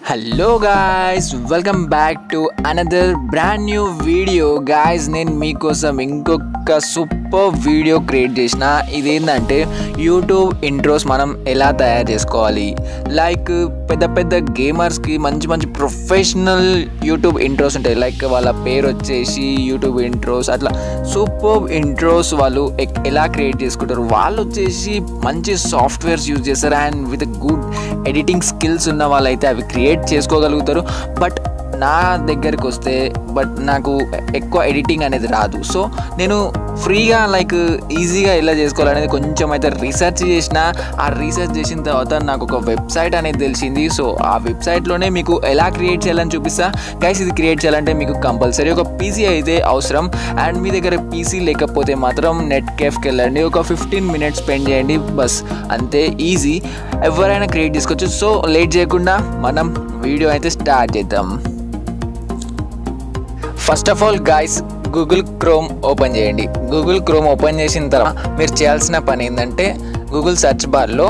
hello guys welcome back to another brand new video guys నేను మీకోసం ఇంకొక super video create చేసిన ఇదేంటంటే యూట్యూబ్ ఇంట్రోస్ మనం ఎలా తయారు చేసుకోవాలి లైక్ పెద్ద పెద్ద గేమర్స్కి మంచి మంచి ప్రొఫెషనల్ యూట్యూబ్ ఇంట్రోస్ ఉంటాయి లైక్ వాళ్ళ పేరు వచ్చేసి యూట్యూబ్ ఇంట్రోస్ అట్లా సూపర్ ఇంట్రోస్ వాళ్ళు ఎక్- ఎలా క్రియేట్ చేసుకుంటారు వాళ్ళు వచ్చేసి మంచి సాఫ్ట్వేర్స్ యూజ్ చేస్తారు and with good editing skills ఉన్న వాళ్ళైతే అవి క్రియేట్ చేసుకోగలుగుతారు బట్ నా దగ్గరికి వస్తే బట్ నాకు ఎక్కువ ఎడిటింగ్ అనేది రాదు సో నేను ఫ్రీగా లైక్ ఈజీగా ఎలా చేసుకోవాలనేది కొంచెం అయితే రీసెర్చ్ చేసిన ఆ రీసెర్చ్ చేసిన తర్వాత నాకు ఒక వెబ్సైట్ అనేది తెలిసింది సో ఆ వెబ్సైట్లోనే మీకు ఎలా క్రియేట్ చేయాలని చూపిస్తా గైస్ ఇది క్రియేట్ చేయాలంటే మీకు కంపల్సరీ ఒక పీసీ అయితే అవసరం అండ్ మీ దగ్గర పీసీ లేకపోతే మాత్రం నెట్ కేఫ్కి వెళ్ళండి ఒక ఫిఫ్టీన్ మినిట్స్ స్పెండ్ చేయండి బస్ అంతే ఈజీ ఎవరైనా క్రియేట్ చేసుకోవచ్చు సో లేట్ చేయకుండా మనం వీడియో అయితే స్టార్ట్ చేద్దాం first of all guys Google Chrome open చేయండి గూగుల్ క్రోమ్ ఓపెన్ చేసిన తర్వాత మీరు చేయాల్సిన పని ఏంటంటే గూగుల్ సెర్చ్ బార్లో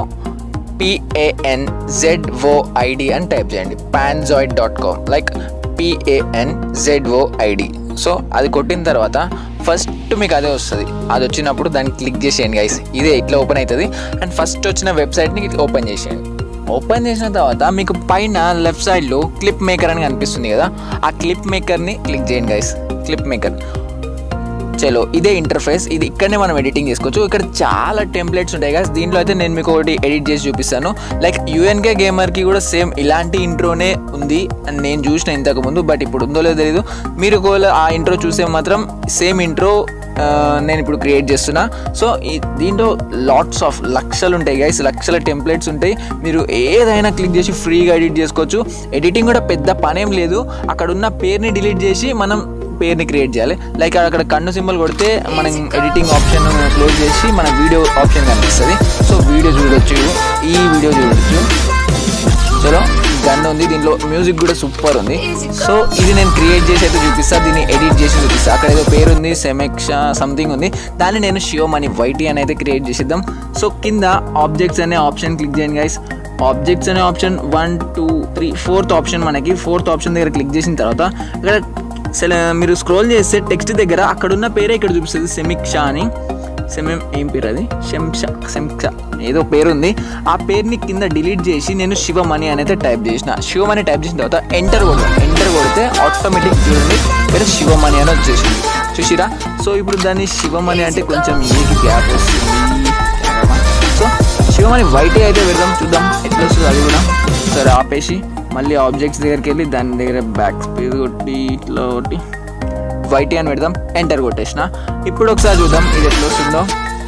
పిఏఎన్ జెడ్ఓఐడి అని టైప్ చేయండి Panzoid dot com like P A N Z O I D so అది కొట్టిన తర్వాత ఫస్ట్ మీకు అదే వస్తుంది అది వచ్చినప్పుడు దాన్ని క్లిక్ చేసేయండి గైస్ ఇదే ఇట్లా ఓపెన్ అవుతుంది అండ్ ఫస్ట్ వచ్చిన వెబ్సైట్ని ఓపెన్ చేసేయండి ఓపెన్ చేసిన తర్వాత మీకు పైన లెఫ్ట్ సైడ్లో క్లిప్ మేకర్ అని కనిపిస్తుంది కదా ఆ క్లిప్ మేకర్ని క్లిక్ చేయండి గైస్ క్లిప్ మేకర్ చలో ఇదే ఇంటర్ఫేస్ ఇది ఇక్కడనే మనం ఎడిటింగ్ చేసుకోవచ్చు ఇక్కడ చాలా టెంప్లెట్స్ ఉంటాయి కదా దీంట్లో అయితే నేను మీకు ఒకటి ఎడిట్ చేసి చూపిస్తాను లైక్ యూఎన్కే గేమర్కి కూడా సేమ్ ఇలాంటి ఇంట్రోనే ఉంది అని నేను చూసిన ఇంతకు ముందు బట్ ఇప్పుడు ఉందో లేదో తెలియదు మీరు ఒకవేళ ఆ ఇంట్రో చూసే మాత్రం సేమ్ ఇంట్రో నేను ఇప్పుడు క్రియేట్ చేస్తున్నా సో ఈ దీంట్లో లాట్స్ ఆఫ్ లక్షలు ఉంటాయి గైస్ లక్షల టెంప్లెట్స్ ఉంటాయి మీరు ఏదైనా క్లిక్ చేసి ఫ్రీగా ఎడిట్ చేసుకోవచ్చు ఎడిటింగ్ కూడా పెద్ద పనేం లేదు అక్కడ ఉన్న పేరుని డిలీట్ చేసి మనం పేరుని క్రియేట్ చేయాలి లైక్ అక్కడ కన్ను సింబల్ కొడితే మనం ఎడిటింగ్ ఆప్షన్ క్లోజ్ చేసి మన వీడియో ఆప్షన్ కనిపిస్తుంది సో వీడియో చూడొచ్చు ఈ వీడియో చూడొచ్చు చలో గన్ ఉంది దీంట్లో మ్యూజిక్ కూడా సూపర్ ఉంది సో ఇది నేను క్రియేట్ చేసి అయితే చూపిస్తా దీన్ని ఎడిట్ చేసి చూపిస్తా అక్కడ ఏదో పేరు ఉంది సెమెక్ష సంథింగ్ ఉంది దాన్ని నేను షియో మనీ వైటీ అని అయితే క్రియేట్ చేసిద్దాం సో కింద ఆబ్జెక్ట్స్ అనే ఆప్షన్ క్లిక్ చేయండి గైస్ ఆబ్జెక్ట్స్ అనే option one two three fourth option మనకి ఫోర్త్ ఆప్షన్ దగ్గర క్లిక్ చేసిన తర్వాత ఇక్కడ సెల మీరు స్క్రోల్ చేస్తే టెక్స్ట్ దగ్గర అక్కడ ఉన్న పేరే ఇక్కడ చూపిస్తుంది సెమిక్షా అని సెమెం ఏం పేరు అది శంష శంక్ష ఏదో పేరు ఉంది ఆ పేరుని కింద డిలీట్ చేసి నేను శివమణి అని అయితే టైప్ చేసిన శివమణి టైప్ చేసిన తర్వాత ఎంటర్ కొడతాను ఎంటర్ కొడితే ఆటోమేటిక్ చూడండి పేరు శివమణి అని వచ్చేసింది చూసిరా సో ఇప్పుడు దాన్ని శివమణి అంటే కొంచెం ఏకి గ్యాప్ వస్తుంది సో శివమణి వైటే అయితే పెడదాం చూద్దాం ఎట్లా వస్తుంది అది కూడా సరే ఆపేసి మళ్ళీ ఆబ్జెక్ట్స్ దగ్గరికి వెళ్ళి దాని దగ్గర బ్యాక్ స్పేస్ కొట్టి ఇట్లా కొట్టి వైటీ అని పెడదాం ఎంటర్ కొట్టేసిన ఇప్పుడు ఒకసారి చూద్దాం ఇది ఎట్లా వస్తుందో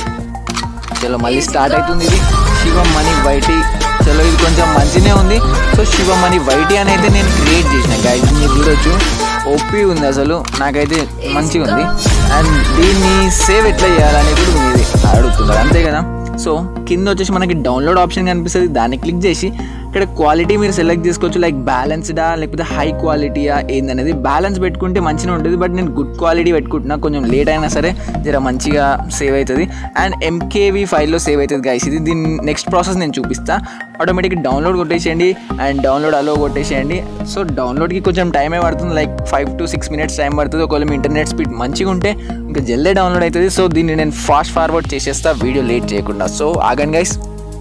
చలో మళ్ళీ స్టార్ట్ అవుతుంది ఇది శివమణి వైటీ చలో ఇది కొంచెం మంచినే ఉంది సో శివమణి వైటీ అని అయితే నేను క్రియేట్ చేసిన గైడ్ మీరు చూడొచ్చు ఓపీ ఉంది అసలు నాకైతే మంచిగా ఉంది అండ్ దీన్ని సేవ్ ఎట్లా చేయాలని కూడా మీది అడుగుతున్నారు అంతే కదా సో కింద వచ్చేసి మనకి డౌన్లోడ్ ఆప్షన్ కనిపిస్తుంది దాన్ని క్లిక్ చేసి ఇక్కడ క్వాలిటీ మీరు సెలెక్ట్ చేసుకోవచ్చు లైక్ బ్యాలెన్స్డా లేకపోతే హై క్వాలిటీయా ఏందనేది బ్యాలెన్స్ పెట్టుకుంటే మంచిగా ఉంటుంది బట్ నేను గుడ్ క్వాలిటీ పెట్టుకుంటున్నా కొంచెం లేట్ అయినా సరే జర మంచిగా సేవ్ అవుతుంది అండ్ ఎంకేవి ఫైల్లో సేవ్ అవుతుంది గైస్ ఇది దీని నెక్స్ట్ ప్రాసెస్ నేను చూపిస్తా ఆటోమేటిక్ డౌన్లోడ్ కొట్టేసేయండి అండ్ డౌన్లోడ్ అలో కొట్టేసేయండి సో డౌన్లోడ్కి కొంచెం టైమే పడుతుంది like five to six minutes time పడుతుంది ఒకవేళ మీ ఇంటర్నెట్ స్పీడ్ మంచిగా ఉంటే ఇంకా జల్దీ డౌన్లోడ్ అవుతుంది సో దీన్ని నేను ఫాస్ట్ ఫార్వర్డ్ చేసేస్తా వీడియో లేట్ చేయకుండా సో ఆగండి గైస్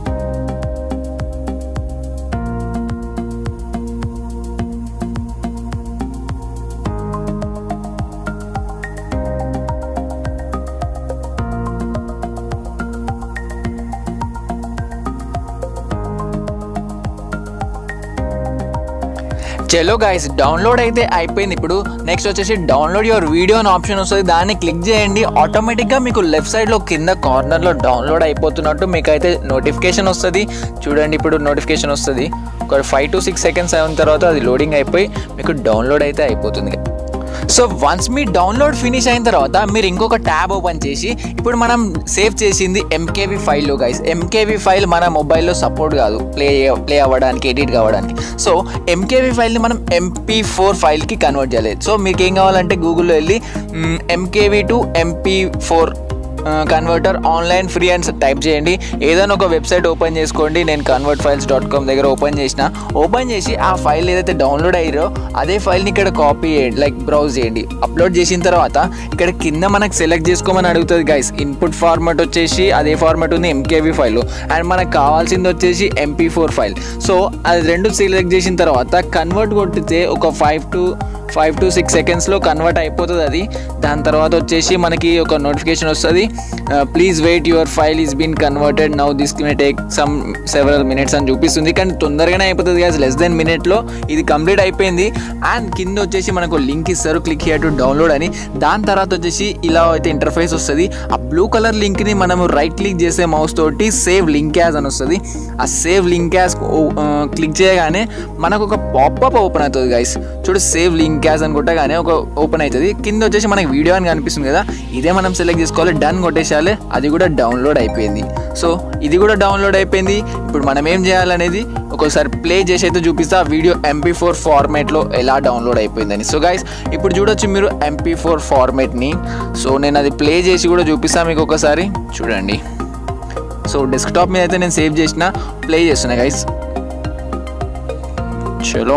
చలో గైస్ డౌన్లోడ్ అయితే అయిపోయింది ఇప్పుడు నెక్స్ట్ వచ్చేసి డౌన్లోడ్ యువర్ వీడియో అని ఆప్షన్ వస్తుంది దాన్ని క్లిక్ చేయండి ఆటోమేటిక్గా మీకు లెఫ్ట్ సైడ్లో కింద కార్నర్లో డౌన్లోడ్ అయిపోతున్నట్టు మీకు అయితే నోటిఫికేషన్ వస్తుంది చూడండి ఇప్పుడు నోటిఫికేషన్ వస్తుంది ఒక ఫైవ్ టు సిక్స్ సెకండ్స్ అయిన తర్వాత అది లోడింగ్ అయిపోయి మీకు డౌన్లోడ్ అయితే అయిపోతుంది సో వన్స్ మీ డౌన్లోడ్ ఫినిష్ అయిన తర్వాత మీరు ఇంకొక ట్యాబ్ ఓపెన్ చేసి ఇప్పుడు మనం సేవ్ చేసింది ఎంకేవి ఫైల్లో గైస్ ఎంకేవి ఫైల్ మన మొబైల్లో సపోర్ట్ కాదు ప్లే ప్లే అవ్వడానికి ఎడిట్ కావడానికి సో ఎంకేవి ఫైల్ని మనం ఎంపీ ఫోర్ ఫైల్కి కన్వర్ట్ చేయాలి సో మీకు ఏం కావాలంటే గూగుల్లో వెళ్ళి MKV to MP four converter online free అని టైప్ చేయండి ఏదైనా ఒక వెబ్సైట్ ఓపెన్ చేసుకోండి నేను కన్వర్ట్ ఫైల్స్ డాట్ కామ్ దగ్గర ఓపెన్ చేసిన ఓపెన్ చేసి ఆ ఫైల్ ఏదైతే డౌన్లోడ్ అయ్యారో అదే ఫైల్ని ఇక్కడ కాపీ చేయండి లైక్ బ్రౌజ్ చేయండి అప్లోడ్ చేసిన తర్వాత ఇక్కడ కింద మనకు సెలెక్ట్ చేసుకోమని అడుగుతుంది గైస్ ఇన్పుట్ ఫార్మాట్ వచ్చేసి అదే ఫార్మాట్ ఉంది ఎంకేవి ఫైల్ అండ్ మనకు కావాల్సింది వచ్చేసి ఎంపీ ఫోర్ ఫైల్ సో అది రెండు సెలెక్ట్ చేసిన తర్వాత కన్వర్ట్ కొట్టితే ఒక five to five to six సెకండ్స్లో కన్వర్ట్ అయిపోతుంది అది దాని తర్వాత వచ్చేసి మనకి ఒక నోటిఫికేషన్ వస్తుంది please wait your file is been converted now this may take some several minutes అని చూపిస్తుంది కానీ తొందరగానే అయిపోతుంది కదా లెస్ దెన్ మినిట్లో ఇది కంప్లీట్ అయిపోయింది అండ్ కింద వచ్చేసి మనకు లింక్ ఇస్తారు క్లిక్ హియర్ టు డౌన్లోడ్ అని దాని తర్వాత వచ్చేసి ఇలా అయితే ఇంటర్ఫేస్ వస్తుంది ఆ బ్లూ కలర్ లింక్ని మనము రైట్ క్లిక్ చేసే మౌస్ తోటి సేవ్ లింక్ యాజ్ అని వస్తుంది ఆ సేవ్ లింక్ యాజ్ క్లిక్ చేయగానే మనకు ఒక పాపప్ ఓపెన్ అవుతుంది గైస్ చూడు సేవ్ లింక్ యాజ్ అని కొట్టగానే ఒక ఓపెన్ అవుతుంది కింద వచ్చేసి మనకి వీడియో అని కనిపిస్తుంది కదా ఇదే మనం సెలెక్ట్ చేసుకోవాలి డన్ కొట్టేసాలి అది కూడా డౌన్లోడ్ అయిపోయింది సో ఇది కూడా డౌన్లోడ్ అయిపోయింది ఇప్పుడు మనం ఏం చేయాలనేది ఒకసారి ప్లే చేసి అయితే చూపిస్తా వీడియో ఎంపీ ఫోర్ ఫార్మేట్లో ఎలా డౌన్లోడ్ అయిపోయిందని సో గైస్ ఇప్పుడు చూడొచ్చు మీరు ఎంపీ ఫోర్ ఫార్మేట్ని సో నేను అది ప్లే చేసి కూడా చూపిస్తాను మీకు ఒకసారి చూడండి సో డెస్క్టాప్ మీద అయితే నేను సేవ్ చేసిన ప్లే చేస్తున్నా గైస్ చలో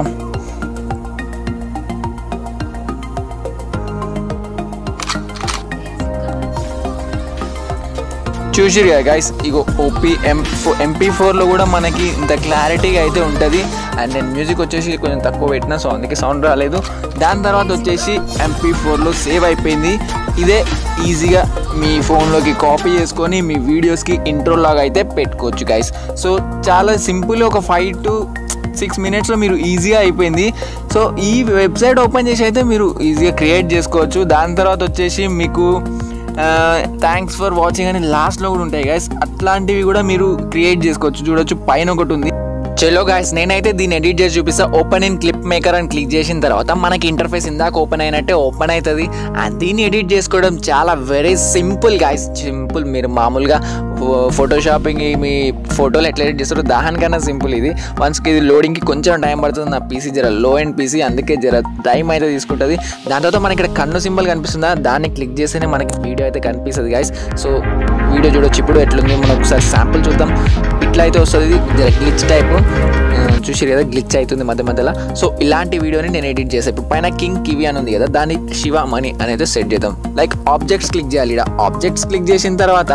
చూసిరు కదా గైస్ ఇగో ఓపీ ఎం ఎంపీ ఫోర్లో కూడా మనకి ఇంత క్లారిటీగా అయితే ఉంటుంది అండ్ నేను మ్యూజిక్ వచ్చేసి కొంచెం తక్కువ పెట్టిన సో అందుకే సౌండ్ రాలేదు దాని తర్వాత వచ్చేసి ఎంపీ ఫోర్లో సేవ్ అయిపోయింది ఇదే ఈజీగా మీ ఫోన్లోకి కాపీ చేసుకొని మీ వీడియోస్కి ఇంట్రో లాగా అయితే పెట్టుకోవచ్చు గైస్ సో చాలా సింపుల్ ఒక ఫైవ్ టు సిక్స్ మినిట్స్లో మీరు ఈజీగా అయిపోయింది సో ఈ వెబ్సైట్ ఓపెన్ చేసి అయితే మీరు ఈజీగా క్రియేట్ చేసుకోవచ్చు దాని తర్వాత వచ్చేసి మీకు థ్యాంక్స్ ఫర్ వాచింగ్ అని లాస్ట్లో కూడా ఉంటాయి గైస్ అట్లాంటివి కూడా మీరు క్రియేట్ చేసుకోవచ్చు చూడొచ్చు పైన ఒకటి ఉంది చలో గాయస్ నేనైతే దీన్ని ఎడిట్ చేసి చూపిస్తా ఓపెన్ ఇన్ క్లిప్ మేకర్ అని క్లిక్ చేసిన తర్వాత మనకి ఇంటర్ఫేస్ ఇందాక ఓపెన్ అయినట్టే ఓపెన్ అవుతుంది అండ్ దీన్ని ఎడిట్ చేసుకోవడం చాలా వెరీ సింపుల్ గాయస్ సింపుల్ మీరు మామూలుగా ఫోటోషాపింగ్ మీ ఫోటోలు ఎట్లా ఎడిట్ చేస్తారో దానికన్నా సింపుల్ ఇది వన్స్కి ఇది లోడింగ్కి కొంచెం టైం పడుతుంది నా పీసీ జర లో అండ్ పీసీ అందుకే జర టైం అయితే తీసుకుంటుంది దాని తర్వాత మనకి ఇక్కడ కన్ను సింబల్ కనిపిస్తుందా దాన్ని క్లిక్ చేస్తేనే మనకి వీడియో అయితే కనిపిస్తుంది గాయస్ సో వీడియో చూడొచ్చు ఇప్పుడు ఎట్లుంది మనం ఒకసారి శాంపుల్ చూద్దాం ఇట్లా అయితే వస్తుంది జర గ్లిచ్ టైప్ చూసి కదా గ్లిచ్ అవుతుంది మధ్య మధ్యలో సో ఇలాంటి వీడియోని నేను ఎడిట్ చేసాను ఇప్పుడు పైన కింగ్ కివి అని ఉంది కదా దాన్ని శివ మనీ అనేది సెట్ చేద్దాం లైక్ ఆబ్జెక్ట్స్ క్లిక్ చేయాలి ఇక్కడ ఆబ్జెక్ట్స్ క్లిక్ చేసిన తర్వాత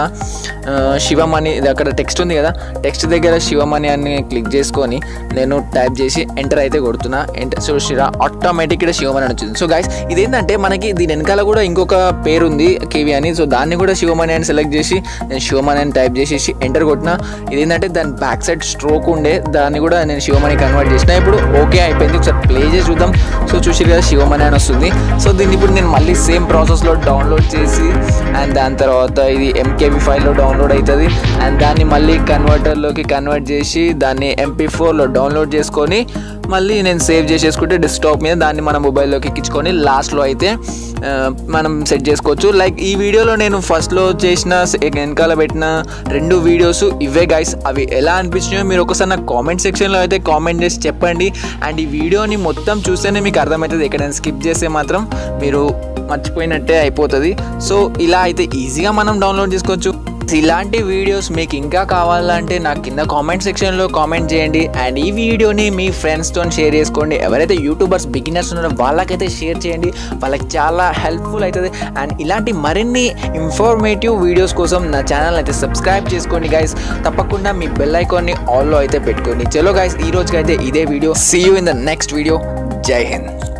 శివ మనీ ఇది అక్కడ టెక్స్ట్ ఉంది కదా టెక్స్ట్ దగ్గర శివ మనీ అని క్లిక్ చేసుకొని నేను టైప్ చేసి ఎంటర్ అయితే కొడుతున్నా ఎంటర్ సో శివ ఆటోమేటిక్ ఇక్కడ శివమణి అని వచ్చింది సో గైస్ ఇదేంటంటే మనకి దీని వెనకాల కూడా ఇంకొక పేరు ఉంది కేవి అని సో దాన్ని కూడా శివమణి అని సెలెక్ట్ చేసి నేను శివమణి అని టైప్ చేసేసి ఎంటర్ కొట్టిన ఇదేంటంటే దాని బ్యాక్ సైడ్ స్ట్రోక్ ఉండే దాన్ని కూడా నేను శివమణి కన్వర్ట్ చేసిన ఇప్పుడు ఓకే అయిపోయింది ఒకసారి ప్లే చేసి చూద్దాం సో చూసి కదా శివమణి అని వస్తుంది సో దీన్ని ఇప్పుడు నేను మళ్ళీ సేమ్ ప్రాసెస్లో డౌన్లోడ్ చేసి అండ్ దాని తర్వాత ఇది ఎంకేబీ ఫైల్లో డౌన్లోడ్ అవుతుంది అండ్ దాన్ని మళ్ళీ కన్వర్టర్లోకి కన్వర్ట్ చేసి దాన్ని ఎంపీ ఫోర్లో డౌన్లోడ్ చేసుకొని మళ్ళీ నేను సేవ్ చేసేసుకుంటే డెస్క్టాప్ మీద దాన్ని మన మొబైల్లోకి ఎక్కించుకొని లాస్ట్లో అయితే ఆ, మనం సెట్ చేసుకోవచ్చు లైక్ ఈ వీడియోలో నేను ఫస్ట్లో చేసిన సె- వెనకాల పెట్టిన రెండు వీడియోస్ ఇవే గైస్ అవి ఎలా అనిపించినాయో మీరు ఒకసారి నాకు కామెంట్ సెక్షన్లో అయితే కామెంట్ చేసి చెప్పండి అండ్ ఈ వీడియోని మొత్తం చూస్తేనే మీకు అర్థమవుతుంది ఎక్కడైనా స్కిప్ చేస్తే మాత్రం మీరు మర్చిపోయినట్టే అయిపోతుంది సో ఇలా అయితే ఈజీగా మనం డౌన్లోడ్ చేసుకోవచ్చు ఇలాంటి వీడియోస్ మీకు ఇంకా కావాలంటే నాకు కింద కామెంట్ సెక్షన్లో కామెంట్ చేయండి అండ్ ఈ వీడియోని మీ ఫ్రెండ్స్తో షేర్ చేసుకోండి ఎవరైతే యూట్యూబర్స్ బిగినర్స్ ఉన్నారో వాళ్ళకైతే షేర్ చేయండి వాళ్ళకి చాలా హెల్ప్ఫుల్ అవుతుంది అండ్ ఇలాంటి మరిన్ని ఇన్ఫర్మేటివ్ వీడియోస్ కోసం నా ఛానల్ అయితే సబ్స్క్రైబ్ చేసుకోండి గైస్ తప్పకుండా మీ బెల్ ఐకాన్ని ఆల్లో అయితే పెట్టుకోండి చలో గైస్ ఈ రోజుకైతే ఇదే video see you in the next video జై హింద్